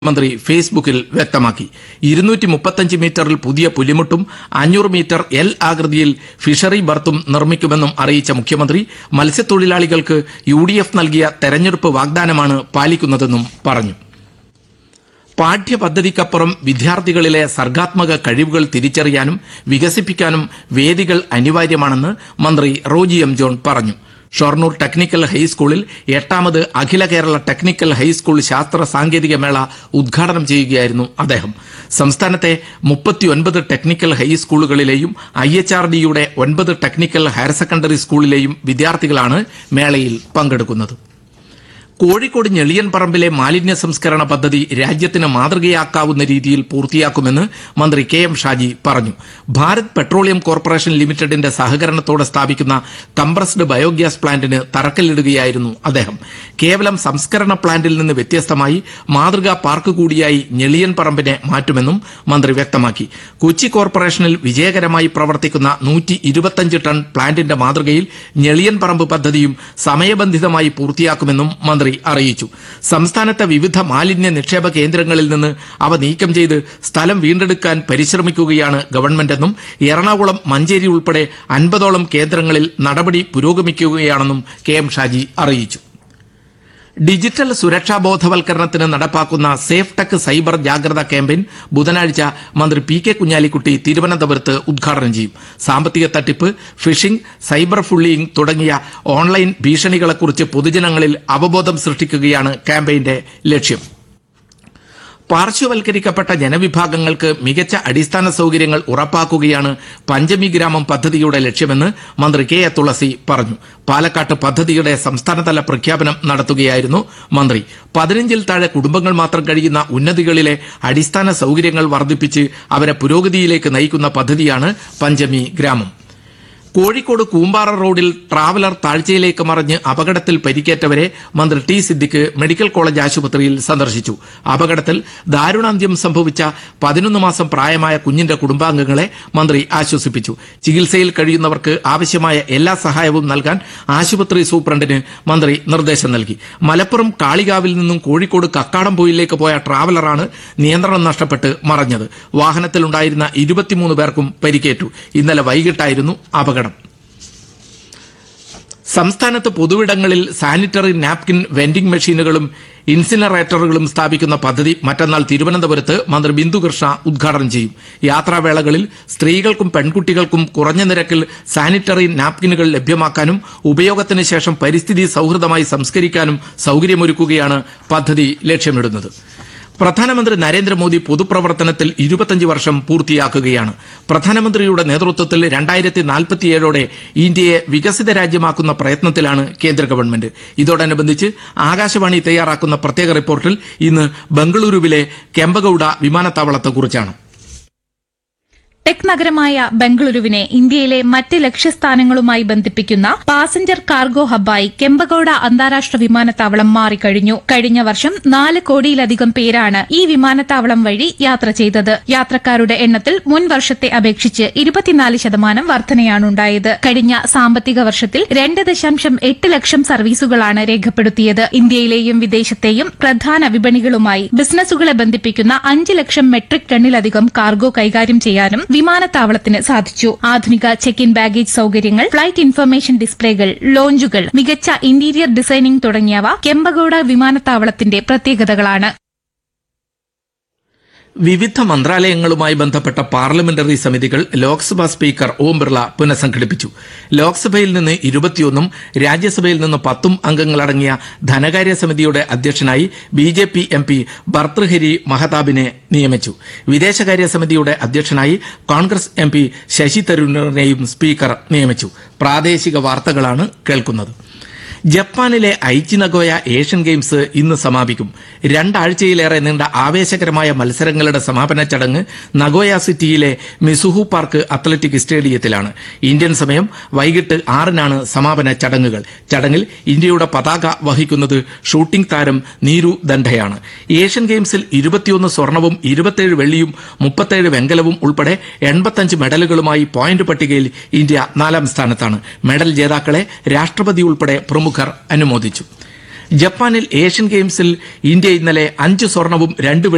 മന്ത്രി ഫേസ്ബുക്കിൽ വ്യക്തമാക്കി ഇരുന്നൂറ്റി മുപ്പത്തഞ്ച് മീറ്ററിൽ പുതിയ പുലിമുട്ടും അഞ്ഞൂറ് മീറ്റർ എൽ ആകൃതിയിൽ ഫിഷറി ബർത്തും നിർമ്മിക്കുമെന്നും അറിയിച്ച മുഖ്യമന്ത്രി മത്സ്യത്തൊഴിലാളികൾക്ക് യു ഡി എഫ് നൽകിയ തെരഞ്ഞെടുപ്പ് വാഗ്ദാനമാണ് പാലിക്കുന്നതെന്നും പറഞ്ഞു പാഠ്യപദ്ധതിക്കപ്പുറം വിദ്യാർത്ഥികളിലെ സർഗാത്മക കഴിവുകൾ തിരിച്ചറിയാനും വികസിപ്പിക്കാനും വേദികൾ അനിവാര്യമാണെന്ന് മന്ത്രി റോജി എം ജോൺ പറഞ്ഞു ഷൊർണൂർ ടെക്നിക്കൽ ഹൈസ്കൂളിൽ എട്ടാമത് അഖില കേരള ടെക്നിക്കൽ ഹൈസ്കൂൾ ശാസ്ത്ര സാങ്കേതിക മേള ഉദ്ഘാടനം ചെയ്യുകയായിരുന്നു അദ്ദേഹം സംസ്ഥാനത്തെ മുപ്പത്തിയൊൻപത് ടെക്നിക്കൽ ഹൈസ്കൂളുകളിലെയും ഐ എച്ച് ആർ ഡിയുടെ ഒൻപത് ടെക്നിക്കൽ ഹയർ സെക്കൻഡറി സ്കൂളിലെയും വിദ്യാർത്ഥികളാണ് മേളയിൽ പങ്കെടുക്കുന്നത് കോഴിക്കോട് ഞെളിയൻ പറമ്പിലെ മാലിന്യ സംസ്കരണ പദ്ധതി രാജ്യത്തിന് മാതൃകയാക്കാവുന്ന രീതിയിൽ പൂർത്തിയാക്കുമെന്ന് മന്ത്രി കെ എം ഷാജി പറഞ്ഞു ഭാരത് പെട്രോളിയം കോർപ്പറേഷൻ ലിമിറ്റഡിന്റെ സഹകരണത്തോടെ സ്ഥാപിക്കുന്ന കംപ്രസ്ഡ് ബയോഗ്യാസ് പ്ലാന്റിന് തറക്കല്ലിടുകയായിരുന്നു അദ്ദേഹം കേവലം സംസ്കരണ പ്ലാന്റിൽ നിന്ന് വ്യത്യസ്തമായി മാതൃകാ പാർക്ക് കൂടിയായി ഞെളിയൻ പറമ്പിനെ മാറ്റുമെന്നും മന്ത്രി വ്യക്തമാക്കി കൊച്ചി കോർപ്പറേഷനിൽ വിജയകരമായി പ്രവർത്തിക്കുന്ന നൂറ്റി ഇരുപത്തഞ്ച് ടൺ പ്ലാന്റിന്റെ മാതൃകയിൽ ഞെളിയൻ പറമ്പ് പദ്ധതിയും സമയബന്ധിതമായി പൂർത്തിയാക്കുമെന്നും മന്ത്രി അറിയിച്ചു സംസ്ഥാനത്തെ വിവിധ മാലിന്യ നിക്ഷേപ കേന്ദ്രങ്ങളിൽ നിന്ന് അവ നീക്കം ചെയ്ത് സ്ഥലം വീണ്ടെടുക്കാൻ പരിശ്രമിക്കുകയാണ് ഗവൺമെന്റെന്നും എറണാകുളം മഞ്ചേരി ഉൾപ്പെടെ അൻപതോളം കേന്ദ്രങ്ങളിൽ നടപടി പുരോഗമിക്കുകയാണെന്നും കെ എം ഷാജി അറിയിച്ചു ഡിജിറ്റൽ സുരക്ഷാ ബോധവൽക്കരണത്തിന് നടപ്പാക്കുന്ന സേഫ് ടെക് സൈബർ ജാഗ്രത ക്യാമ്പയിൻ ബുധനാഴ്ച മന്ത്രി പി കെ കുഞ്ഞാലിക്കുട്ടി തിരുവനന്തപുരത്ത് ഉദ്ഘാടനം ചെയ്യും സാമ്പത്തിക തട്ടിപ്പ് ഫിഷിംഗ് സൈബർ ഫുള്ളിയിങ് തുടങ്ങിയ ഓൺലൈൻ ഭീഷണികളെക്കുറിച്ച് പൊതുജനങ്ങളിൽ അവബോധം സൃഷ്ടിക്കുകയാണ് ക്യാമ്പയിന്റെ ലക്ഷ്യം പാർശ്വവൽക്കരിക്കപ്പെട്ട ജനവിഭാഗങ്ങൾക്ക് മികച്ച അടിസ്ഥാന സൗകര്യങ്ങൾ ഉറപ്പാക്കുകയാണ് പഞ്ചമി ഗ്രാമം പദ്ധതിയുടെ ലക്ഷ്യമെന്ന് മന്ത്രി കെ എ തുളസി പറഞ്ഞു പാലക്കാട്ട് പദ്ധതിയുടെ സംസ്ഥാനതല പ്രഖ്യാപനം നടത്തുകയായിരുന്നു മന്ത്രി പതിനഞ്ചിൽ താഴെ കുടുംബങ്ങൾ മാത്രം കഴിയുന്ന ഉന്നതികളിലെ അടിസ്ഥാന സൗകര്യങ്ങൾ വർദ്ധിപ്പിച്ച് അവരെ പുരോഗതിയിലേക്ക് നയിക്കുന്ന പദ്ധതിയാണ് പഞ്ചമി ഗ്രാമം കോഴിക്കോട് കൂമ്പാറ റോഡിൽ ട്രാവലർ താഴ്ചയിലേക്ക് മറിഞ്ഞ് അപകടത്തിൽ പരിക്കേറ്റവരെ മന്ത്രി ടി സിദ്ദിഖ് മെഡിക്കൽ കോളേജ് ആശുപത്രിയിൽ സന്ദർശിച്ചു അപകടത്തിൽ ദാരുണാന്ത്യം സംഭവിച്ച പതിനൊന്ന് മാസം പ്രായമായ കുഞ്ഞിന്റെ കുടുംബാംഗങ്ങളെ മന്ത്രി ആശ്വസിപ്പിച്ചു ചികിത്സയിൽ കഴിയുന്നവർക്ക് ആവശ്യമായ എല്ലാ സഹായവും നൽകാൻ ആശുപത്രി സൂപ്രണ്ടിന് മന്ത്രി നിർദ്ദേശം നൽകി മലപ്പുറം കാളികാവിൽ നിന്നും കോഴിക്കോട് കക്കാടംപൊയിലേക്ക് പോയ ട്രാവലറാണ് നിയന്ത്രണം നഷ്ടപ്പെട്ട് മറഞ്ഞത് വാഹനത്തിലുണ്ടായിരുന്ന ഇരുപത്തിമൂന്ന് പേർക്കും പരിക്കേറ്റു ഇന്നലെ വൈകിട്ടായിരുന്നു അപകടം സംസ്ഥാനത്ത് പൊതുവിടങ്ങളിൽ സാനിറ്ററി നാപ്കിൻ വെൻഡിംഗ് മെഷീനുകളും ഇൻസിനറേറ്ററുകളും സ്ഥാപിക്കുന്ന പദ്ധതി മറ്റന്നാൾ തിരുവനന്തപുരത്ത് മന്ത്രി ബിന്ദു കൃഷ്ണ ഉദ്ഘാടനം ചെയ്യും യാത്രാവേളകളിൽ സ്ത്രീകൾക്കും പെൺകുട്ടികൾക്കും കുറഞ്ഞ നിരക്കിൽ സാനിറ്ററി നാപ്കിനുകൾ ലഭ്യമാക്കാനും ഉപയോഗത്തിന് ശേഷം പരിസ്ഥിതി സൌഹൃദമായി സംസ്കരിക്കാനും സൌകര്യമൊരുക്കുകയാണ് പദ്ധതി ലക്ഷ്യമിടുന്നത് പ്രധാനമന്ത്രി നരേന്ദ്രമോദി പൊതുപ്രവർത്തനത്തിൽ ഇരുപത്തഞ്ച് വർഷം പൂർത്തിയാക്കുകയാണ് പ്രധാനമന്ത്രിയുടെ നേതൃത്വത്തിൽ രണ്ടായിരത്തി നാൽപ്പത്തിയേഴോടെ ഇന്ത്യയെ വികസിത രാജ്യമാക്കുന്ന പ്രയത്നത്തിലാണ് കേന്ദ്ര ഗവൺമെന്റ് ഇതോടനുബന്ധിച്ച് ആകാശവാണി തയ്യാറാക്കുന്ന പ്രത്യേക റിപ്പോർട്ടിൽ ഇന്ന് ബംഗളൂരുവിലെ കെമ്പഗൌഡ വിമാനത്താവളത്തെക്കുറിച്ചാണ് ടെക് നഗരമായ ബംഗളൂരുവിനെ ഇന്ത്യയിലെ മറ്റ് ലക്ഷ്യസ്ഥാനങ്ങളുമായി ബന്ധിപ്പിക്കുന്ന പാസഞ്ചർ കാർഗോ ഹബ്ബായി കെമ്പഗൌഡ അന്താരാഷ്ട്ര വിമാനത്താവളം മാറിക്കഴിഞ്ഞു കഴിഞ്ഞ വർഷം നാല് കോടിയിലധികം പേരാണ് ഈ വിമാനത്താവളം വഴി യാത്ര ചെയ്തത് യാത്രക്കാരുടെ എണ്ണത്തിൽ മുൻ വർഷത്തെ അപേക്ഷിച്ച് ഇരുപത്തിനാല് ശതമാനം വർധനയാണുണ്ടായത് കഴിഞ്ഞ സാമ്പത്തിക വർഷത്തിൽ രണ്ട് ദശാംശം എട്ട് ലക്ഷം സർവീസുകളാണ് രേഖപ്പെടുത്തിയത് ഇന്ത്യയിലെയും വിദേശത്തെയും പ്രധാന വിപണികളുമായി ബിസിനസ്സുകളെ ബന്ധിപ്പിക്കുന്ന അഞ്ച് ലക്ഷം മെട്രിക് ടണ്ണിലധികം കാർഗോ കൈകാര്യം ചെയ്യാനും വിമാനത്താവളത്തിന് സാധിച്ചു ആധുനിക ചെക്ക് ഇൻ ബാഗേജ് സൌകര്യങ്ങൾ ഫ്ലൈറ്റ് ഇൻഫർമേഷൻ ഡിസ്പ്ലേകൾ ലോഞ്ചുകൾ മികച്ച ഇന്റീരിയർ ഡിസൈനിംഗ് തുടങ്ങിയവ കെമ്പഗൌഡ വിമാനത്താവളത്തിന്റെ പ്രത്യേകതകളാണ് വിവിധ മന്ത്രാലയങ്ങളുമായി ബന്ധപ്പെട്ട പാർലമെന്ററി സമിതികൾ ലോക്സഭാ സ്പീക്കർ ഓം ബിർള പുനഃസംഘടിപ്പിച്ചു ലോക്സഭയിൽ നിന്ന് ഇരുപത്തിയൊന്നും രാജ്യസഭയിൽ നിന്ന് പത്തും അംഗങ്ങളടങ്ങിയ ധനകാര്യ സമിതിയുടെ അധ്യക്ഷനായി B J P M P Bhartruhari മഹതാബിനെ നിയമിച്ചു വിദേശകാര്യ സമിതിയുടെ അധ്യക്ഷനായി കോൺഗ്രസ് എം പി ശശി തരൂരിനെയും സ്പീക്കർ നിയമിച്ചു പ്രാദേശിക വാർത്തകളാണ് കേൾക്കുന്നത് ജപ്പാനിലെ ഐച്ചി നഗോയ ഏഷ്യൻ ഗെയിംസ് ഇന്ന് സമാപിക്കും രണ്ടാഴ്ചയിലേറെ നീണ്ട ആവേശകരമായ മത്സരങ്ങളുടെ സമാപന ചടങ്ങ് നഗോയ സിറ്റിയിലെ മിസുഹു പാർക്ക് അത്ലറ്റിക് സ്റ്റേഡിയത്തിലാണ് ഇന്ത്യൻ സമയം വൈകിട്ട് ആറിനാണ് സമാപന ചടങ്ങുകൾ ചടങ്ങിൽ ഇന്ത്യയുടെ പതാക വഹിക്കുന്നത് ഷൂട്ടിംഗ് താരം നീരു ദണ്ഡയാണ് ഏഷ്യൻ ഗെയിംസിൽ ഇരുപത്തിയൊന്ന് സ്വർണവും ഇരുപത്തിയേഴ് വെള്ളിയും മുപ്പത്തേഴ് വെങ്കലവും ഉൾപ്പെടെ എൺപത്തഞ്ച് മെഡലുകളുമായി പോയിന്റ് പട്ടികയിൽ ഇന്ത്യ നാലാം സ്ഥാനത്താണ് മെഡൽ ജേതാക്കളെ രാഷ്ട്രപതി ഉൾപ്പെടെ പ്രമുഖർ അനുമോദിച്ചു ജപ്പാനിൽ ഏഷ്യൻ ഗെയിംസിൽ ഇന്ത്യ ഇന്നലെ അഞ്ച് സ്വർണവും രണ്ട് വെള്ളിയും